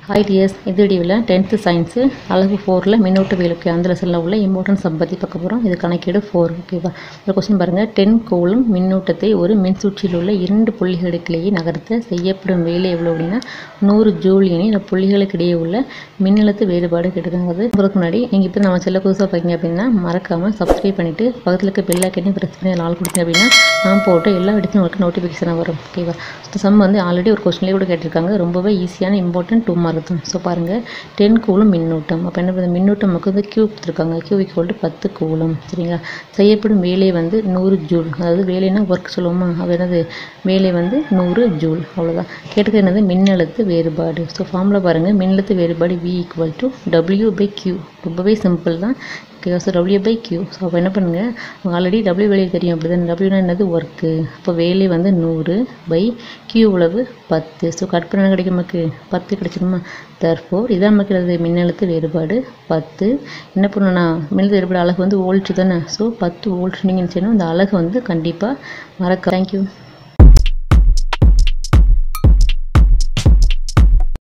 hi tears இது வீடியோவில் tenth science அழகு ஃபோரில் மின்னோட்ட வேலுக்கு அந்த லெசனில் உள்ள இம்பார்ட்டன்ஸ் பற்றி பார்க்க போகிறோம் இது கணக்கீடு ஃபோர் ஓகேவா ஒரு கொஸ்டின் பாருங்கள் டென் கோலும் மின்னூட்டத்தை ஒரு மின்சுற்றில் உள்ள இரண்டு புள்ளிகளுக்கிடையே நகர்த்த செய்யப்படும் வேலை எவ்வளோ அப்படின்னா நூறு ஜூல் என இந்த புள்ளிகளுக்கு இடையே உள்ள மின்னழுத்த வேறுபாடு கேட்டுருக்காங்க அது அதுக்கு முன்னாடி நீங்கள் இப்போ நம்ம செல்ல புதுசாக பார்த்தீங்க அப்படின்னா மறக்காமல் சப்ஸ்கிரைப் பண்ணிவிட்டு பக்கத்தில் இருக்க பெல் ஐக்கனையும் ப்ரெஸ் பண்ணி நாள் கொடுத்தீங்க அப்படின்னா நான் போட்ட எல்லா இடத்துலையும் உங்களுக்கு நோட்டிஃபிகேஷனாக வரும் ஓகேவா இந்த சம் வந்து ஆல்ரெடி ஒரு கொஸ்டின்லேயே கூட கேட்டிருக்காங்க ரொம்பவே ஈஸியான இம்பார்ட்டன்ட் டூ மார்க் தான் ஸோ பாருங்கள் டென் கூலும் மின்னூட்டம் அப்போ என்ன பண்ணுறது மின்னூட்டம் நமக்கு வந்து கியூ கொடுத்துருக்காங்க கியூ ஈக்குவல் டு பத்து கூலும் சரிங்களா செய்யப்படும் வேலை வந்து நூறு ஜூல் அதாவது வேலைனா ஒர்க் சொல்லுவோமா அது என்னது வேலை வந்து நூறு ஜூல் அவ்வளோதான் கேட்டுக்க என்னது மின்னழுத்த வேறுபாடு ஸோ ஃபார்மில் பாருங்கள் மின்னழுத்த வேறுபாடு V equal to W by Q ரொம்பவே சிம்பிள் தான் okay so W by Q so அப்போ என்ன பண்ணுங்கள் அவங்க ஆல்ரெடி டபிள்யூ வேலையை தெரியும் அப்படி தான் டபிள்யூனா என்னது ஒர்க்கு அப்போ வேலை வந்து நூறு பை கியூ உழவு பத்து ஸோ கட் பண்ண கிடைக்கும் நமக்கு பத்து கிடைச்சிருமா தர்ஃபோர் இதான் நமக்கு அது மின்னழுத்த வேறுபாடு பத்து என்ன பண்ணணும்னா மின்னழுத்த வேறுபாடு அழகு வந்து வோல்ட் தானே ஸோ பத்து வோல்ட் நீங்கள் செய்யணும் இந்த அழகு வந்து கண்டிப்பாக மறக்க தேங்க்யூ